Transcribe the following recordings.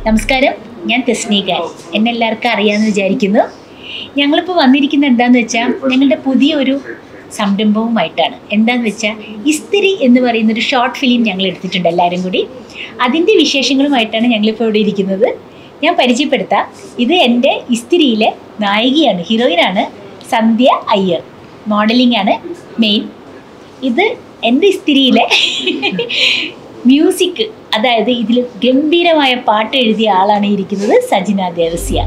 നമസ്കാരം ഞാൻ തെസ്നീക എന്നെ എല്ലാവർക്കും അറിയാമെന്ന് വിചാരിക്കുന്നു ഞങ്ങളിപ്പോൾ വന്നിരിക്കുന്ന എന്താന്ന് വെച്ചാൽ ഞങ്ങളുടെ പുതിയൊരു സംരംഭവുമായിട്ടാണ് എന്താന്ന് വെച്ചാൽ ഇസ്തിരി എന്ന് പറയുന്ന ഒരു ഷോർട്ട് ഫിലിം ഞങ്ങൾ എടുത്തിട്ടുണ്ട് എല്ലാവരും കൂടി അതിൻ്റെ വിശേഷങ്ങളുമായിട്ടാണ് ഞങ്ങളിപ്പോൾ ഇവിടെ ഇരിക്കുന്നത് ഞാൻ പരിചയപ്പെടുത്താം ഇത് എൻ്റെ ഇസ്തിരിയിലെ നായികയാണ് ഹീറോയിനാണ് സന്ധ്യ അയ്യർ മോഡലിംഗ് ആണ് മെയിൻ ഇത് എൻ്റെ ഇസ്തിരിയിലെ മ്യൂസിക് അതായത് ഇതിൽ ഗംഭീരമായ പാട്ട് എഴുതിയ ആളാണ് ഇരിക്കുന്നത് സജിന ദേവസ്യ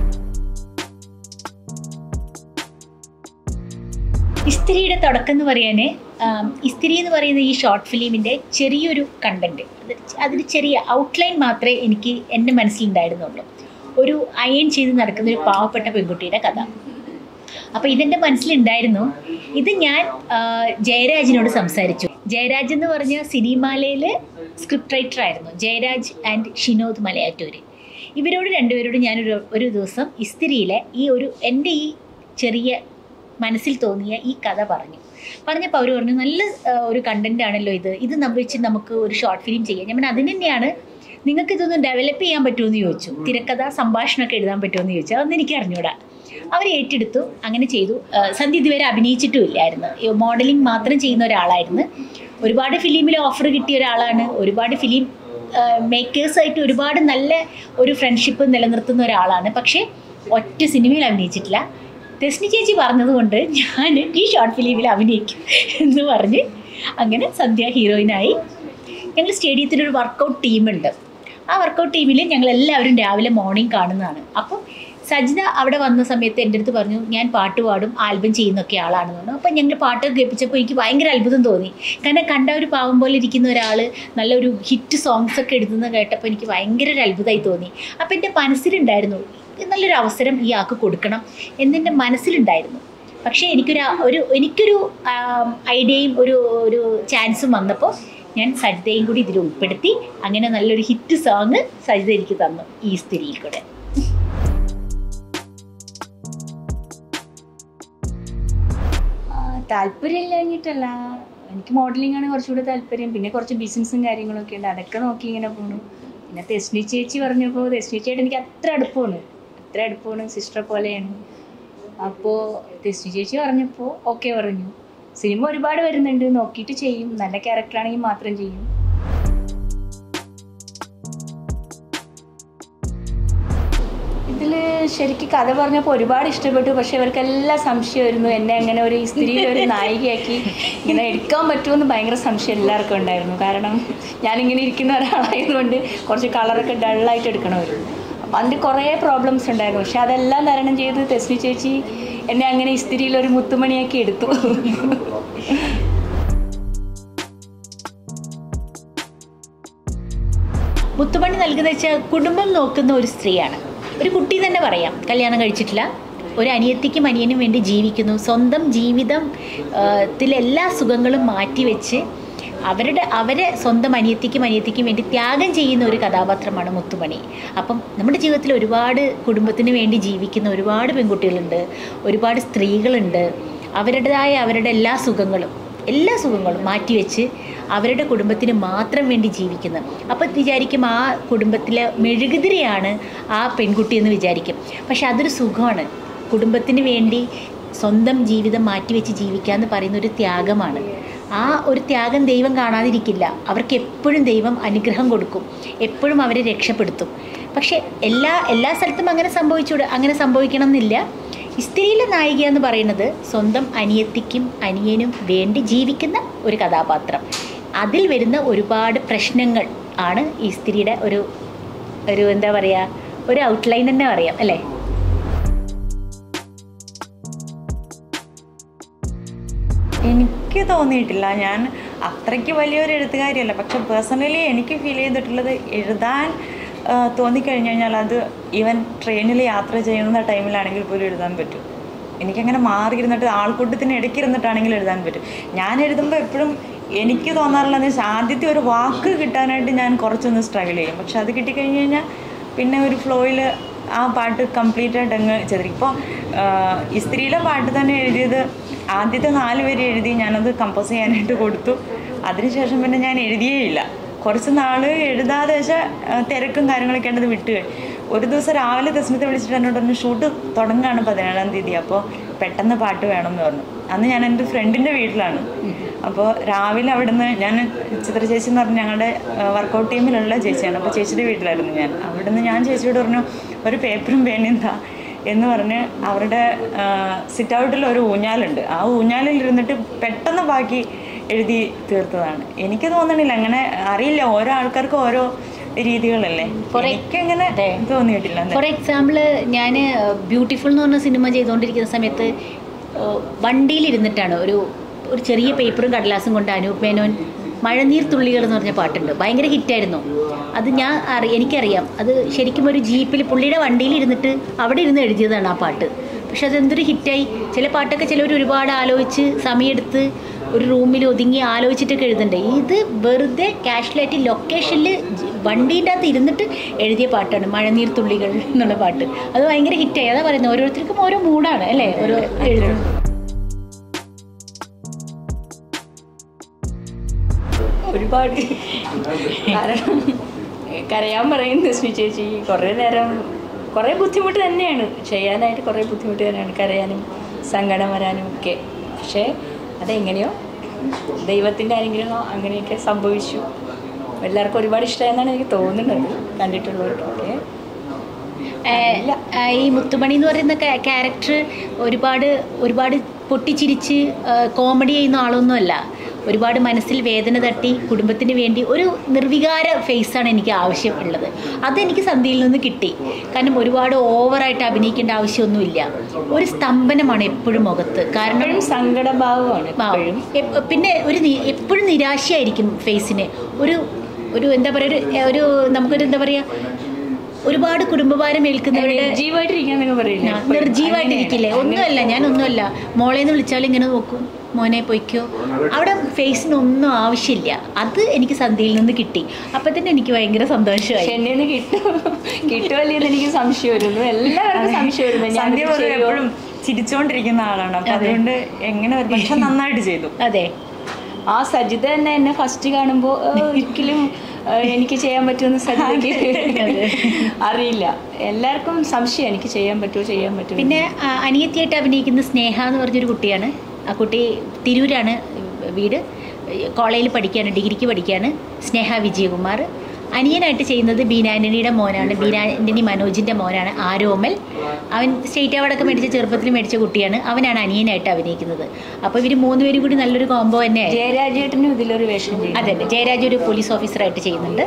ഇസ്തിരിയുടെ തുടക്കം എന്ന് പറയാൻ ഇസ്തിരി എന്ന് പറയുന്ന ഈ ഷോർട്ട് ഫിലിമിൻ്റെ ചെറിയൊരു കണ്ടന്റ് അത് അതിൽ ചെറിയ ഔട്ട്ലൈൻ മാത്രമേ എനിക്ക് എൻ്റെ മനസ്സിലുണ്ടായിരുന്നുള്ളൂ ഒരു അയൺ ചെയ്ത് നടക്കുന്ന ഒരു പാവപ്പെട്ട പെൺകുട്ടിയുടെ കഥ അപ്പോൾ ഇതെൻ്റെ മനസ്സിലുണ്ടായിരുന്നു ഇത് ഞാൻ ആ, ജയരാജിനോട് സംസാരിച്ചു ജയരാജ് എന്ന് പറഞ്ഞ സിനിമാലയിൽ സ്ക്രിപ്റ്റ് റൈറ്റർ ആയിരുന്നു ജയരാജ് ആൻഡ് ഷിനോദ് മലയാറ്റൂര് ഇവരോട് രണ്ടുപേരോട് ഞാനൊരു ഒരു ദിവസം ഇസ്തിരിയിലെ ഈ ഒരു എൻ്റെ ഈ ചെറിയ മനസ്സിൽ തോന്നിയ ഈ കഥ പറഞ്ഞു പറഞ്ഞപ്പോൾ അവർ പറഞ്ഞു നല്ല ആ, ഒരു കണ്ടന്റ് ആണല്ലോ ഇത് ഇത് നമ്മൾ വെച്ച് നമുക്ക് ഒരു ഷോർട്ട് ഫിലിം ചെയ്യാം ഞാൻ പറഞ്ഞു, അതിന് തന്നെയാണ് നിങ്ങൾക്ക് ഇതൊന്ന് ഡെവലപ്പ് ചെയ്യാൻ പറ്റുമെന്ന് ചോദിച്ചു തിരക്കഥ സംഭാഷണമൊക്കെ എഴുതാൻ പറ്റുമെന്ന് ചോദിച്ചു അതൊന്നും എനിക്ക് അറിഞ്ഞൂടാ അവർ ഏറ്റെടുത്തു അങ്ങനെ ചെയ്തു ആ, സന്ധ്യ ഇതുവരെ അഭിനയിച്ചിട്ടും ഇല്ലായിരുന്നു മോഡലിംഗ് മാത്രം ചെയ്യുന്ന ഒരാളായിരുന്നു ഒരുപാട് ഫിലിമിൽ ഓഫർ കിട്ടിയ ഒരാളാണ് ഒരുപാട് ഫിലിം മേക്കേഴ്സായിട്ട് ഒരുപാട് നല്ല ഒരു ഫ്രണ്ട്ഷിപ്പ് നിലനിർത്തുന്ന ഒരാളാണ് പക്ഷേ ഒറ്റ സിനിമയിൽ അഭിനയിച്ചിട്ടില്ല തെസ്നി ചേച്ചി പറഞ്ഞതുകൊണ്ട് ഞാൻ ഈ ഷോർട്ട് ഫിലിമിൽ അഭിനയിക്കും എന്ന് പറഞ്ഞ് അങ്ങനെ സന്ധ്യ ഹീറോയിനായി ഞങ്ങൾ സ്റ്റേഡിയത്തിൽ ഒരു വർക്കൗട്ട് ടീമുണ്ട് ആ വർക്കൗട്ട് ടീമിൽ ഞങ്ങൾ എല്ലാവരും രാവിലെ മോർണിംഗ് കാണുന്നതാണ് അപ്പം സജിത അവിടെ വന്ന സമയത്ത് എൻ്റെ അടുത്ത് പറഞ്ഞു ഞാൻ പാട്ട് പാടും ആൽബം ചെയ്യുന്നൊക്കെ ആളാണെന്ന് പറഞ്ഞു അപ്പം ഞങ്ങൾ പാട്ട് കേൾപ്പിച്ചപ്പോൾ എനിക്ക് ഭയങ്കര അത്ഭുതം തോന്നി കാരണം കണ്ട ഒരു പാവം പോലെ ഇരിക്കുന്ന ഒരാൾ നല്ലൊരു ഹിറ്റ് സോങ്സ് ഒക്കെ എഴുതുന്നത് കേട്ടപ്പോൾ എനിക്ക് ഭയങ്കര ഒരു അത്ഭുതമായി തോന്നി അപ്പം എൻ്റെ മനസ്സിലുണ്ടായിരുന്നു നല്ലൊരു അവസരം ഈ ആൾക്ക് കൊടുക്കണം എന്നെൻ്റെ മനസ്സിലുണ്ടായിരുന്നു പക്ഷേ എനിക്കൊരു ഒരു എനിക്കൊരു ആം, ഐഡിയയും ഒരു ഒരു ചാൻസും വന്നപ്പോൾ ഞാൻ സജിതയും കൂടി ഇതിൽ ഉൾപ്പെടുത്തി അങ്ങനെ നല്ലൊരു ഹിറ്റ് സോങ് സജിത എനിക്ക് തന്നു ഈ സ്ഥിതിയിൽ കൂടെ താല്പര്യമില്ലാഞ്ഞിട്ടല്ല എനിക്ക് മോഡലിംഗ് ആണ് കുറച്ചുകൂടി താല്പര്യം പിന്നെ കുറച്ച് ബിസിനസ്സും കാര്യങ്ങളൊക്കെ ഉണ്ട് അതൊക്കെ നോക്കി ഇങ്ങനെ പോണു പിന്നെ തെസ്നി ചേച്ചി പറഞ്ഞപ്പോൾ തെസ്നി ചേട്ടൻ എനിക്ക് അത്ര അടുപ്പമാണ് അത്ര അടുപ്പമാണ് സിസ്റ്റർ പോലെയാണ് അപ്പോൾ തെസ്നി ചേച്ചി പറഞ്ഞപ്പോൾ ഓക്കെ പറഞ്ഞു സിനിമ ഒരുപാട് വരുന്നുണ്ട് നോക്കിയിട്ട് ചെയ്യും നല്ല ക്യാരക്ടറാണെങ്കിൽ മാത്രം ചെയ്യും ഇതിൽ ശരിക്കും കഥ പറഞ്ഞപ്പോൾ ഒരുപാട് ഇഷ്ടപ്പെട്ടു പക്ഷെ ഇവർക്കെല്ലാം സംശയമായിരുന്നു എന്നെ അങ്ങനെ ഒരു സ്ത്രീ ഒരു നായികയാക്കി ഇങ്ങനെ എടുക്കാൻ പറ്റുമെന്ന് ഭയങ്കര സംശയം എല്ലാവർക്കും ഉണ്ടായിരുന്നു കാരണം ഞാനിങ്ങനെ ഇരിക്കുന്ന ഒരാളായതുകൊണ്ട് കുറച്ച് കളറൊക്കെ ഡള്ളായിട്ട് എടുക്കണമായിരുന്നു അപ്പം അതിൻ്റെ കുറേ പ്രോബ്ലംസ് ഉണ്ടായിരുന്നു പക്ഷെ അതെല്ലാം തരണം ചെയ്ത് തെസ്നി ചേച്ചി എന്നെ അങ്ങനെ ഇസ്തിരിയിൽ ഒരു മുത്തുമണിയാക്കി എടുത്തു മുത്തുമണി നൽകുന്ന വെച്ചാൽ കുടുംബം നോക്കുന്ന ഒരു സ്ത്രീയാണ് ഒരു കുട്ടി തന്നെ പറയാം കല്യാണം കഴിച്ചിട്ടില്ല ഒരു അനിയത്തിക്കും അനിയനും വേണ്ടി ജീവിക്കുന്നു സ്വന്തം ജീവിതം ആ, ത്തിലെല്ലാ സുഖങ്ങളും മാറ്റിവെച്ച് അവരുടെ അവരെ സ്വന്തം അനിയത്തിക്കും അനിയത്തിക്കും വേണ്ടി ത്യാഗം ചെയ്യുന്ന ഒരു കഥാപാത്രമാണ് മുത്തുമണി അപ്പം നമ്മുടെ ജീവിതത്തിൽ ഒരുപാട് കുടുംബത്തിന് വേണ്ടി ജീവിക്കുന്ന ഒരുപാട് പെൺകുട്ടികളുണ്ട് ഒരുപാട് സ്ത്രീകളുണ്ട് അവരുടേതായ അവരുടെ എല്ലാ സുഖങ്ങളും എല്ലാ സുഖങ്ങളും മാറ്റിവെച്ച് അവരുടെ കുടുംബത്തിന് മാത്രം വേണ്ടി ജീവിക്കുന്നത് അപ്പം വിചാരിക്കും ആ കുടുംബത്തിലെ മെഴുകുതിരിയാണ് ആ പെൺകുട്ടി എന്ന് വിചാരിക്കും പക്ഷെ അതൊരു സുഖമാണ് കുടുംബത്തിന് വേണ്ടി സ്വന്തം ജീവിതം മാറ്റിവെച്ച് ജീവിക്കുക എന്ന് പറയുന്ന ഒരു ത്യാഗമാണ് ആ ഒരു ത്യാഗം ദൈവം കാണാതിരിക്കില്ല അവർക്ക് എപ്പോഴും ദൈവം അനുഗ്രഹം കൊടുക്കും എപ്പോഴും അവരെ രക്ഷപ്പെടുത്തും പക്ഷെ എല്ലാ എല്ലാ സ്ഥലത്തും അങ്ങനെ സംഭവിച്ചൂടെ അങ്ങനെ സംഭവിക്കണം എന്നില്ല സ്ത്രീയിലെ നായിക എന്ന് പറയുന്നത് സ്വന്തം അനിയത്തിക്കും അനിയനും വേണ്ടി ജീവിക്കുന്ന ഒരു കഥാപാത്രം അതിൽ വരുന്ന ഒരുപാട് പ്രശ്നങ്ങൾ ആണ് ഈ സ്ത്രീയുടെ ഒരു ഒരു എന്താ പറയുക ഒരു ഔട്ട്ലൈൻ തന്നെ പറയാം അല്ലേ എനിക്ക് തോന്നിയിട്ടില്ല ഞാൻ അത്രയ്ക്ക് വലിയൊരു എഴുത്തുകാരിയല്ല പക്ഷെ പേഴ്സണലി എനിക്ക് ഫീൽ ചെയ്തിട്ടുള്ളത് എഴുതാൻ ആ, തോന്നിക്കഴിഞ്ഞു കഴിഞ്ഞാൽ അത് ഈവൻ ട്രെയിനിൽ യാത്ര ചെയ്യുന്ന ടൈമിലാണെങ്കിൽ പോലും എഴുതാൻ പറ്റും എനിക്കങ്ങനെ മാറിയിരുന്നിട്ട് ആൾക്കൂട്ടത്തിന് ഇടയ്ക്ക് ഇരുന്നിട്ടാണെങ്കിൽ എഴുതാൻ പറ്റും ഞാൻ എഴുതുമ്പോൾ എപ്പോഴും എനിക്ക് തോന്നാറുള്ളതെന്ന് വെച്ചാൽ ആദ്യത്തെ ഒരു വാക്ക് കിട്ടാനായിട്ട് ഞാൻ കുറച്ചൊന്ന് സ്ട്രഗിൾ ചെയ്യും പക്ഷെ അത് കിട്ടിക്കഴിഞ്ഞ് കഴിഞ്ഞാൽ പിന്നെ ഒരു ഫ്ലോയിൽ ആ പാട്ട് കംപ്ലീറ്റ് ആയിട്ട് അങ്ങ് ചെറിയ ഇപ്പോൾ ഈ സ്ത്രീയിലെ പാട്ട് തന്നെ എഴുതിയത് ആദ്യത്തെ നാല് വരി എഴുതി ഞാനത് കമ്പോസ് ചെയ്യാനായിട്ട് കൊടുത്തു അതിനുശേഷം പിന്നെ ഞാൻ എഴുതിയേ ഇല്ല കുറച്ച് നാൾ എഴുതാതെ വെച്ചാൽ തിരക്കും കാര്യങ്ങളൊക്കെ ആണത് വിട്ട് കഴിഞ്ഞു. ഒരു ദിവസം രാവിലെ തസ്മിത്തെ വിളിച്ചിട്ട് എന്നോട് പറഞ്ഞു ഷൂട്ട് തുടങ്ങുകയാണ് പതിനേഴാം തീയതി അപ്പോൾ പെട്ടെന്ന് പാട്ട് വേണം എന്ന് പറഞ്ഞു അന്ന് ഞാൻ എൻ്റെ ഫ്രണ്ടിൻ്റെ വീട്ടിലാണ് അപ്പോൾ രാവിലെ അവിടുന്ന് ഞാൻ ചിത്ര ചേച്ചി എന്ന് പറഞ്ഞ ഞങ്ങളുടെ വർക്കൗട്ട് ടീമിലുള്ള ചേച്ചിയാണ് അപ്പോൾ ചേച്ചിയുടെ വീട്ടിലായിരുന്നു ഞാൻ അവിടുന്ന് ഞാൻ ചേച്ചിയോട് പറഞ്ഞു ഒരു പേപ്പറും പേനയും താ എന്ന് പറഞ്ഞ് അവരുടെ സിറ്റ് ഔട്ടിൽ ഒരു ഊഞ്ഞാലുണ്ട് ആ ഊഞ്ഞാലിൽ ഇരുന്നിട്ട് പെട്ടെന്ന് ബാക്കി എഴുതി തീർത്തതാണ് എനിക്ക് തോന്നണില്ല അങ്ങനെ അറിയില്ല ഓരോ ആൾക്കാർക്ക് ഓരോ രീതികളല്ലേ കുറെ- എനിക്കങ്ങനെ അതെ. തോന്നിയിട്ടില്ല ഫോർ എക്സാമ്പിൾ ഞാൻ ബ്യൂട്ടിഫുൾ എന്ന് പറഞ്ഞ സിനിമ ചെയ്തുകൊണ്ടിരിക്കുന്ന സമയത്ത് ഏഹ്, വണ്ടിയിലിരുന്നിട്ടാണ് ഒരു ഒരു ചെറിയ പേപ്പറും കടലാസും കൊണ്ട് അനൂപ് മേനോൻ മഴനീർ തുള്ളികൾ എന്ന് പറഞ്ഞ പാട്ടുണ്ട് ഭയങ്കര ഹിറ്റായിരുന്നു അത് ഞാൻ അറി എനിക്കറിയാം അത് ശരിക്കും ഒരു ജീപ്പിൽ പുള്ളിയുടെ വണ്ടിയിൽ ഇരുന്നിട്ട് അവിടെ ഇരുന്ന് എഴുതിയതാണ് ആ പാട്ട് പക്ഷെ അതെന്തൊരു ഹിറ്റായി ചില പാട്ടൊക്കെ ചിലവർ ഒരുപാട് ആലോചിച്ച് സമയമെടുത്ത് ഒരു റൂമിൽ ഒതുങ്ങി ആലോചിച്ചിട്ടൊക്കെ എഴുതണ്ടേ ഇത് വെറുതെ കാഷ്വലായിട്ട് ലൊക്കേഷനിൽ വണ്ടീൻ്റെ അകത്ത് ഇരുന്നിട്ട് എഴുതിയ പാട്ടാണ് മഴനീർ തുള്ളികൾ എന്നുള്ള പാട്ട് അത് ഭയങ്കര ഹിറ്റായി അതാ പറയുന്നത് ഓരോരുത്തർക്കും ഓരോ മൂഡാണ് അല്ലേ ഓരോ എഴുതുന്നത് ഒരുപാട് കാരണം കരയാൻ പറയുന്ന ശ്രീ ചേച്ചി കുറേ നേരം കുറേ ബുദ്ധിമുട്ട് തന്നെയാണ് ചെയ്യാനായിട്ട് കുറേ ബുദ്ധിമുട്ട് തന്നെയാണ് കരയാനും സങ്കടം വരാനും ഒക്കെ പക്ഷേ അതെങ്ങനെയോ ദൈവത്തിൻ്റെ അനുഗ്രഹം അങ്ങനെയൊക്കെ സംഭവിച്ചു എല്ലാവർക്കും ഒരുപാട് ഇഷ്ടമായെന്നാണ് എനിക്ക് തോന്നുന്നത് കണ്ടിട്ടുള്ളവർക്കൊക്കെ ഏഹ്, ഏഹ്, ഈ മുത്തുമണി എന്ന് പറയുന്ന ക്യാരക്ടർ ഒരുപാട് ഒരുപാട് പൊട്ടിച്ചിരിച്ച് കോമഡി ചെയ്യുന്ന ആളൊന്നുമല്ല ഒരുപാട് മനസ്സിൽ വേദന തട്ടി കുടുംബത്തിന് വേണ്ടി ഒരു നിർവികാര ഫേസാണ് എനിക്ക് ആവശ്യം ഉള്ളത് അതെനിക്ക് സന്ധ്യയിൽ നിന്ന് കിട്ടി കാരണം ഒരുപാട് ഓവറായിട്ട് അഭിനയിക്കേണ്ട ആവശ്യമൊന്നുമില്ല ഒരു സ്തംഭനമാണ് എപ്പോഴും മുഖത്ത് കാരണം എപ്പോഴും സങ്കടഭാവമാണ് ആ, എപ്പോഴും എപ്പ- പിന്നെ ഒരു നി- എപ്പോഴും നിരാശയായിരിക്കും ഫേസിന് ഒരു ഒരു എന്താ പറയുക ഒരു ഒരു നമുക്കൊരു എന്താ പറയുക ഒരുപാട് കുടുംബഭാരം ഏൽക്കുന്നവരുടെ ജീവായിട്ടിരിക്കാൻ എന്നൊക്കെ പറയില്ലേ ആ, നിർജീവായിട്ടിരിക്കില്ലേ ഒന്നുമല്ല ഞാൻ ഒന്നുമല്ല മോളേന്ന് വിളിച്ചാലും ഇങ്ങനെ നോക്കും മോനെ പൊയ്ക്കോ അവിടെ ഫേസിന് ഒന്നും ആവശ്യമില്ല അത് എനിക്ക് സന്ധ്യയിൽ നിന്ന് കിട്ടി അപ്പം തന്നെ എനിക്ക് ഭയങ്കര സന്തോഷമായി പക്ഷെ എന്നെ നിന്ന് കിട്ടും കിട്ടുമല്ലേ എന്ന് എനിക്ക് സംശയം വരുന്നു എല്ലാവർക്കും സംശയം വരുന്നു ഞാൻ സന്ധ്യ പറയും ചെയ്യോ? എപ്പോഴും ചിരിച്ചുകൊണ്ടിരിക്കുന്ന ആളാണ് അപ്പൊ അതെ. അതുകൊണ്ട് എങ്ങനെ വരും പക്ഷെ നന്നായിട്ട് ചെയ്തു അതെ ആ സജിത തന്നെ എന്നെ ഫസ്റ്റ് കാണുമ്പോൾ ഒരിക്കലും ആ, എനിക്ക് ചെയ്യാൻ പറ്റുമെന്ന് സജിതയ്ക്ക് അറിയില്ല എല്ലാവർക്കും സംശയം എനിക്ക് ചെയ്യാൻ പറ്റുമോ ചെയ്യാൻ പറ്റുമോ പിന്നെ ആ, അനിയത്തിയായിട്ട് അഭിനയിക്കുന്ന സ്നേഹ എന്ന് പറഞ്ഞൊരു കുട്ടിയാണ് ആ കുട്ടി തിരൂരാണ് വീട് കോളേജിൽ പഠിക്കുകയാണ് ഡിഗ്രിക്ക് പഠിക്കുകയാണ് സ്നേഹ വിജയകുമാർ അനിയനായിട്ട് ചെയ്യുന്നത് ബീനാന്റണിയുടെ മോനാണ് ബീനാന്റണി മനോജിൻ്റെ മോനാണ് ആരോമൽ അവൻ സ്റ്റേറ്റ് അവാർഡൊക്കെ മേടിച്ച ചെറുപ്പത്തിൽ മേടിച്ച കുട്ടിയാണ് അവനാണ് അനിയനായിട്ട് അഭിനയിക്കുന്നത് അപ്പോൾ ഇവർ മൂന്നുപേരും കൂടി നല്ലൊരു കോംബോ തന്നെയായിരുന്നു ജയരാജേട്ടനും ഇതിലൊരു വേഷം ചെയ്യും അതെ അതെ ജയരാജ് ഒരു പോലീസ് ഓഫീസറായിട്ട് ചെയ്യുന്നുണ്ട്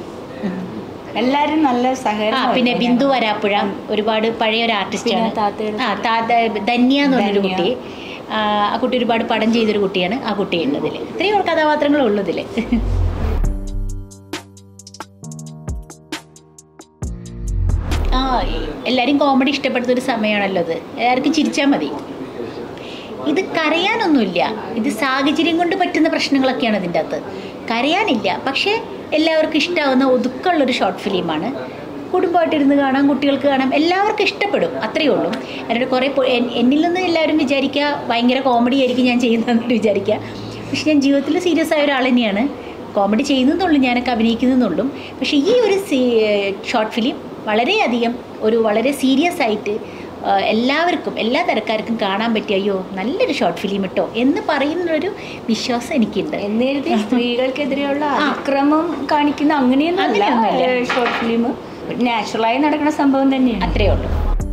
എല്ലാരും നല്ല ആ സഹകരണം പിന്നെ ബിന്ദു വരാപ്പുഴ ഒരുപാട് പഴയ ഒരു ആർട്ടിസ്റ്റാണ് പിന്നെ താത്തയുടെ ആ താത്ത ധന്യ എന്ന് പറഞ്ഞൊരു ധന്യ. കുട്ടി ആ ആ കുട്ടി ഒരുപാട് പടം ചെയ്തൊരു കുട്ടിയാണ് ആ കുട്ടി ഉള്ളതിൽ ഇത്രയും കഥാപാത്രങ്ങളേ ഉള്ളൂ ഇതിൽ ആ എല്ലാവരും കോമഡി ഇഷ്ടപ്പെടുന്ന ഒരു സമയമാണല്ലോ ഇത് എല്ലാവർക്കും ചിരിച്ചാൽ മതി ഇത് കരയാനൊന്നുമില്ല ഇത് സാഹചര്യം കൊണ്ട് പറ്റുന്ന പ്രശ്നങ്ങളൊക്കെയാണ് ഇതിൻ്റെ അകത്ത് കരയാനില്ല പക്ഷേ എല്ലാവർക്കും ഇഷ്ടമാവുന്ന ഒതുക്കമുള്ളൊരു ഷോർട്ട് ഫിലിമാണ് കുടുംബമായിട്ടിരുന്ന് കാണാം കുട്ടികൾക്ക് കാണാം എല്ലാവർക്കും ഇഷ്ടപ്പെടും അത്രയേ ഉള്ളൂ അതിൻ്റെ കുറേ പൊ- എൻ- എന്നിൽ നിന്ന് എല്ലാവരും വിചാരിക്കുക ഭയങ്കര കോമഡി ആയിരിക്കും ഞാൻ ചെയ്യുന്നതെന്ന് വിചാരിക്കുക പക്ഷെ ഞാൻ ജീവിതത്തിൽ സീരിയസ് ആയ ഒരാൾ തന്നെയാണ് കോമഡി ചെയ്യുന്നതെന്നുള്ളൂ ഞാനൊക്കെ അഭിനയിക്കുന്നതെന്നുള്ളൂ പക്ഷേ ഈ ഒരു ഷോർട്ട് ഫിലിം വളരെയധികം ഒരു വളരെ സീരിയസ് ആയിട്ട് ആ, എല്ലാവർക്കും എല്ലാ തരക്കാർക്കും കാണാൻ പറ്റിയ അയ്യോ നല്ലൊരു ഷോർട്ട് ഫിലിം ഇട്ടോ എന്ന് പറയുന്നൊരു വിശ്വാസം എനിക്കുണ്ട് എന്ന് കരുതി സ്ത്രീകൾക്കെതിരെയുള്ള അതിക്രമം കാണിക്കുന്ന അങ്ങനെയൊന്നുമല്ല അങ്ങനെയൊന്നുമില്ല. ഷോർട്ട് ഫിലിം നാച്ചുറലായി നടക്കുന്ന സംഭവം തന്നെയാണ് അത്രയേ ഉള്ളൂ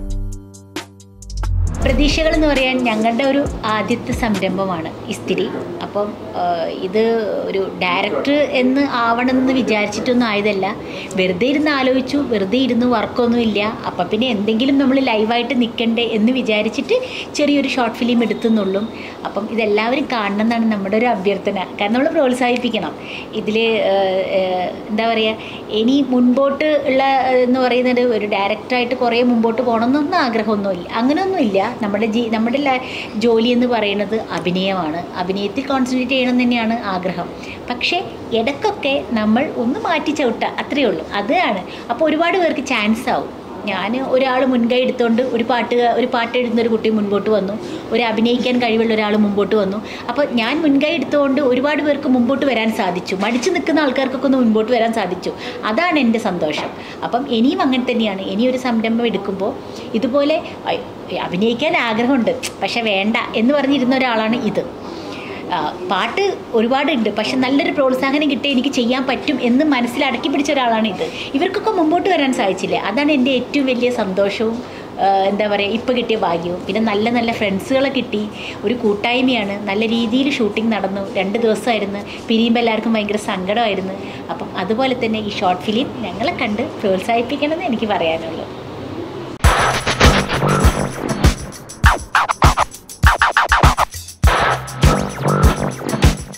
പ്രതീക്ഷകൾ എന്ന് പറയാൻ ഞങ്ങളുടെ ഒരു ആദ്യത്തെ സംരംഭമാണ് ഇസ്തിരി അപ്പം ആ, ഇത് ഒരു ഡയറക്ടർ എന്ന് ആവണമെന്ന് വിചാരിച്ചിട്ടൊന്നും ആയതല്ല വെറുതെ ഇരുന്ന് ആലോചിച്ചു വെറുതെ ഇരുന്ന് വർക്കൊന്നും ഇല്ല അപ്പം പിന്നെ എന്തെങ്കിലും നമ്മൾ ലൈവായിട്ട് നിൽക്കണ്ടേ എന്ന് വിചാരിച്ചിട്ട് ചെറിയൊരു ഷോർട്ട് ഫിലിം എടുത്തുന്നുള്ളൂ അപ്പം ഇതെല്ലാവരും കാണണം എന്നാണ് നമ്മുടെ ഒരു അഭ്യർത്ഥന കാരണം നമ്മൾ പ്രോത്സാഹിപ്പിക്കണം ഇതിൽ എന്താ പറയുക ഇനി മുൻപോട്ട് ഉള്ള ഏഹ്, എന്ന് പറയുന്നത് ഒരു ഡയറക്ടറായിട്ട് കുറേ മുമ്പോട്ട് പോകണമെന്നൊന്നും ആഗ്രഹമൊന്നുമില്ല അങ്ങനെയൊന്നുമില്ല നമ്മുടെ ജീ നമ്മുടെ ല- ജോലി എന്ന് പറയുന്നത് അഭിനയമാണ് അഭിനയത്തിൽ കോൺസെൻട്രേറ്റ് ചെയ്യണം എന്ന് തന്നെയാണ് ആഗ്രഹം പക്ഷേ ഇടയ്ക്കൊക്കെ നമ്മൾ ഒന്ന് മാറ്റി ചവിട്ടുക അത്രയേ ഉള്ളൂ അതാണ് അപ്പോൾ ഒരുപാട് പേർക്ക് ചാൻസ് ആവും ഞാൻ ഒരാൾ മുൻകൈ എടുത്തുകൊണ്ട് ഒരു പാട്ട് ഒരു പാട്ട് എഴുതുന്ന ഒരു കുട്ടി മുൻപോട്ട് വന്നു ഒരു അഭിനയിക്കാൻ കഴിവുള്ള ഒരാൾ മുമ്പോട്ട് വന്നു അപ്പോൾ ഞാൻ മുൻകൈ എടുത്തുകൊണ്ട് ഒരുപാട് പേർക്ക് മുമ്പോട്ട് വരാൻ സാധിച്ചു മടിച്ചു നിൽക്കുന്ന ആൾക്കാർക്കൊക്കെ ഒന്ന് മുമ്പോട്ട് വരാൻ സാധിച്ചു അതാണ് എൻ്റെ സന്തോഷം അപ്പം ഇനിയും അങ്ങനെ തന്നെയാണ് ഇനിയൊരു സംരംഭം എടുക്കുമ്പോൾ ഇതുപോലെ "ഐ, അഭിനയിക്കാൻ ആഗ്രഹമുണ്ട് പക്ഷെ വേണ്ട എന്ന് പറഞ്ഞിരുന്ന ഒരാളാണ് ഇത് ആ, പാട്ട് ഒരുപാടുണ്ട് പക്ഷെ നല്ലൊരു പ്രോത്സാഹനം കിട്ടി എനിക്ക് ചെയ്യാൻ പറ്റും എന്ന് മനസ്സിൽ അടക്കി പിടിച്ച ഒരാളാണ് ഇത് ഇവർക്കൊക്കെ മുമ്പോട്ട് വരാൻ സാധിച്ചില്ലേ അതാണ് എൻ്റെ ഏറ്റവും വലിയ സന്തോഷവും ആ, എന്താ പറയുക ഇപ്പോൾ കിട്ടിയ ഭാഗ്യവും പിന്നെ നല്ല നല്ല ഫ്രണ്ട്സുകളെ കിട്ടി ഒരു കൂട്ടായ്മയാണ് നല്ല രീതിയിൽ ഷൂട്ടിംഗ് നടന്നു രണ്ട് ദിവസമായിരുന്നു പിരിയുമ്പോൾ എല്ലാവർക്കും ഭയങ്കര സങ്കടമായിരുന്നു അപ്പം അതുപോലെ തന്നെ ഈ ഷോർട്ട് ഫിലിം ഞങ്ങളെ കണ്ട് പ്രോത്സാഹിപ്പിക്കണമെന്ന് എനിക്ക് പറയാനുള്ളൂ